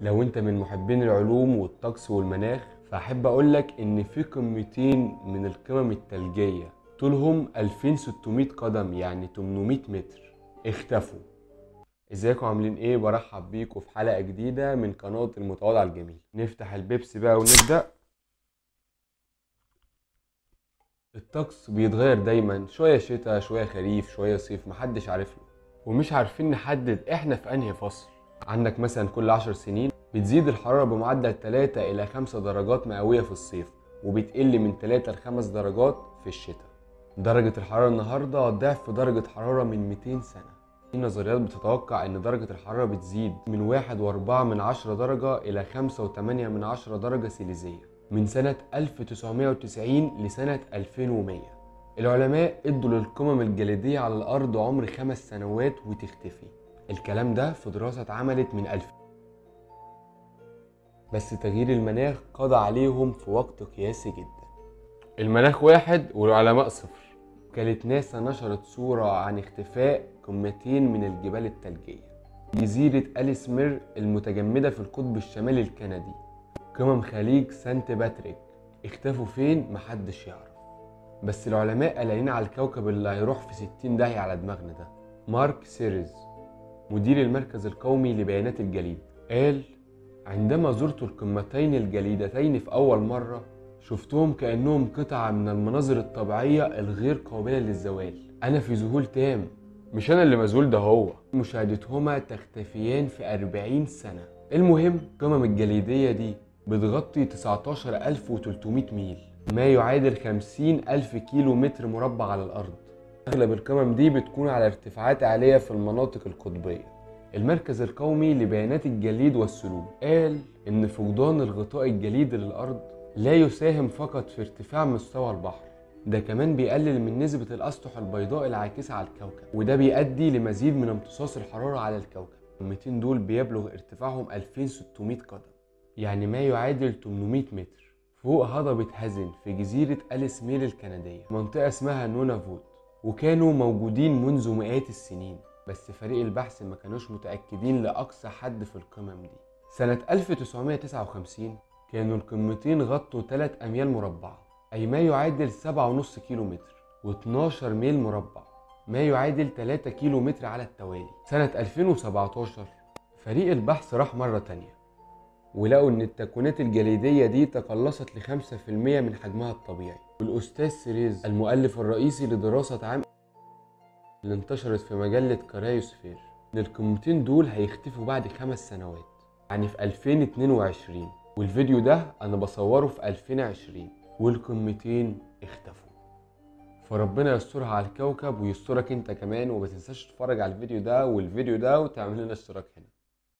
لو انت من محبين العلوم والطقس والمناخ فأحب أقولك إن في قمتين من القمم التلجية طولهم 2600 قدم يعني 800 متر اختفوا ازيكم عاملين ايه برحب بيكم في حلقة جديدة من قناة المتواضع الجميل نفتح البيبسي بقى ونبدأ الطقس بيتغير دايما شوية شتاء شوية خريف شوية صيف محدش عارف له ومش عارفين نحدد احنا في انهي فصل عندك مثلا كل عشر سنين بتزيد الحرارة بمعدل 3 إلى 5 درجات مئوية في الصيف وبتقل من 3 ل 5 درجات في الشتاء درجة الحرارة النهاردة ضعف درجة حرارة من 200 سنة في نظريات بتتوقع ان درجة الحرارة بتزيد من واحد واربعة من عشرة درجة الى خمسة وتمانية من عشرة درجة سيليزية من سنة 1990 لسنة 2100 العلماء ادوا للقمم الجليدية على الارض عمر خمس سنوات وتختفي الكلام ده في دراسة اتعملت من 2000 بس تغيير المناخ قضى عليهم في وقت قياسي جدا المناخ واحد والعلماء صفر وكالة ناسا نشرت صورة عن اختفاء قمتين من الجبال الثلجية جزيرة أليس مير المتجمدة في القطب الشمالي الكندي قمم خليج سانت باتريك اختفوا فين محدش يعرف بس العلماء قلقانين على الكوكب اللي هيروح في 60 داهية على دماغنا ده مارك سيريز مدير المركز القومي لبيانات الجليد قال عندما زرت القمتين الجليدتين في أول مرة شفتهم كأنهم قطعة من المناظر الطبيعية الغير قابلة للزوال أنا في ذهول تام مش أنا اللي مذهول ده هو مشاهدتهما تختفيان في 40 سنة المهم القمم الجليدية دي بتغطي 19300 ميل ما يعادل 50000 كيلو متر مربع على الأرض أغلب القمم دي بتكون على ارتفاعات عالية في المناطق القطبية المركز القومي لبيانات الجليد والسلوك قال إن فقدان الغطاء الجليدي للأرض لا يساهم فقط في ارتفاع مستوى البحر ده كمان بيقلل من نسبة الأسطح البيضاء العاكسة على الكوكب وده بيؤدي لمزيد من امتصاص الحرارة على الكوكب القمتين دول بيبلغ ارتفاعهم 2600 قدم يعني ما يعادل 800 متر فوق هضبة هازن في جزيرة أليس مير الكندية منطقة اسمها نونافوت وكانوا موجودين منذ مئات السنين بس فريق البحث ما كانوش متأكدين لأقصى حد في القمم دي سنة 1959 كانوا القمتين غطوا 3 أميال مربعة أي ما يعادل 7.5 كيلو متر و12 ميل مربع ما يعادل 3 كيلو متر على التوالي سنة 2017 فريق البحث راح مرة تانية ولقوا إن التكوينات الجليدية دي تقلصت ل 5% من حجمها الطبيعي والأستاذ سيريز المؤلف الرئيسي لدراسة عام اللي انتشرت في مجلة كرايوسفير إن القمتين دول هيختفوا بعد خمس سنوات يعني في 2022 والفيديو ده أنا بصوره في 2020 والقمتين اختفوا فربنا يسترها على الكوكب ويسترك انت كمان وما تنساش تتفرج على الفيديو ده والفيديو ده وتعمل لنا اشتراك هنا